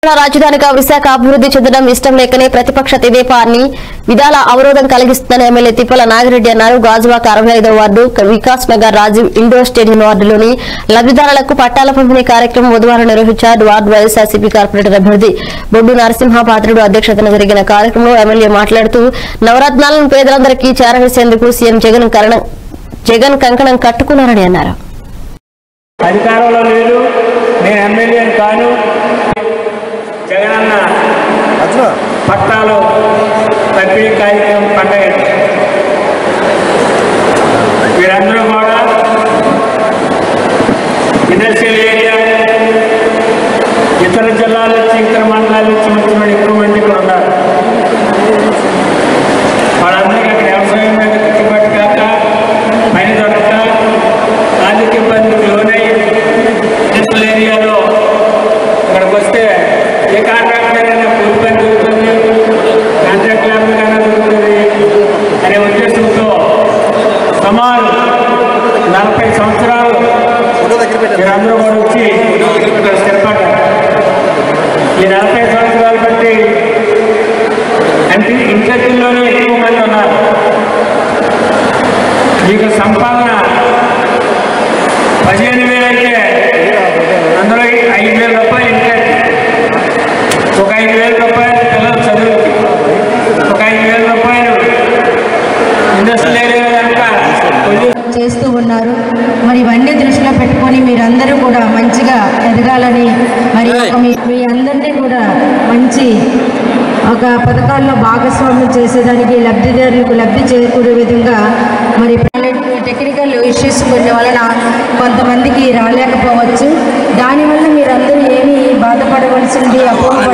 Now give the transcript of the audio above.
తెలంగాణ రాజధానిగా విశాఖ అభివృద్ధి చెందడం ఇష్టం లేకనే ప్రతిపక్ష తెదేపాన్ని విధాల అవరోధం కలిగిస్తుందని ఎమ్మెల్యే తిప్పల నాగిరెడ్డి అన్నారు గాజువాక అరవై ఐదవ ward Vikas Nagar Rajiv indoor stadium వార్డులోని లబ్దిదారులకు పట్టాల పంపిణీ కార్యక్రమం బుధవారం నిర్వహించారు వార్డు వైఎస్ఆర్సీపీ కార్పొరేటర్ అభ్యర్థి బొడ్డు నరసింహ పాత్రుడు అధ్యక్షతన జరిగిన కార్యక్రమంలో ఎమ్మెల్యే మాట్లాడుతూ నవరత్నాలను పేదలందరికీ చేరవేసేందుకు సీఎం జగన్ కరణం జగన్ కంకణం కట్టుకున్నారని అన్నారు అధికారంలో లేదు నేను ఎమ్మెల్యేని కాను జగనన్న పట్టాలు పంపిణీ కార్యక్రమం పండగ వీరందరూ కూడా ఇండస్ట్రియల్ ఏరియా ఇతర జిల్లాల నుంచి ఇతర మండలాల నుంచి వచ్చిన వాళ్ళు ఎక్కువ మంది ఇక్కడ ఉన్నారు వాళ్ళందరికీ అక్కడ వ్యవసాయం మీద గిట్టుబాటు కాక పని దొరక ఆర్థిక ఇబ్బందికి లోనై ఇండస్ట్రియల్ ఏరియాలో ఇక్కడికి వస్తే ఏ కాంట్రాక్టర్ అయినా కూలి పని దొరుకుతుంది కాంట్రాక్ట్ లేకపోయినా దొరుకుతుంది అనే ఉద్దేశంతో సుమారు నలభై సంవత్సరాలు మీరందరూ కూడా వచ్చి ఇక్కడ స్థిరపడ్డారు ఈ నలభై సంవత్సరాలు బట్టి అంటే ఇంటర్వ్యూలోనే ఎక్కువ మంది ఉన్నారు మీకు సంపాదన పదిహేను వేలు అయితే అందులో ఐదు వేల రూపాయలు ఇంటర్ ఒక ఐదు వేల రూపాయలు పిల్లల చదువుకి ఒక ఐదు వేల రూపాయలు ఇండస్ట్రియల్ ఏరియా కనుక కొద్ది చేస్తూ ఉన్నారు మరి ఇవన్నీ దృష్టిలో పెట్టుకొని మీరందరూ కూడా మంచిగా ఎదగాలని మరి ఒక మీ మీ అందరినీ కూడా మంచి ఒక పథకాల్లో భాగస్వామ్యం చేసేదానికి లబ్ధిదారులకు లబ్ధి చేకూరే విధంగా మరి టెక్నికల్ ఇష్యూస్ కొన్ని వలన కొంతమందికి రాలేకపోవచ్చు దానివల్ల మీరందరూ ఏమీ బాధపడవలసింది అపోహ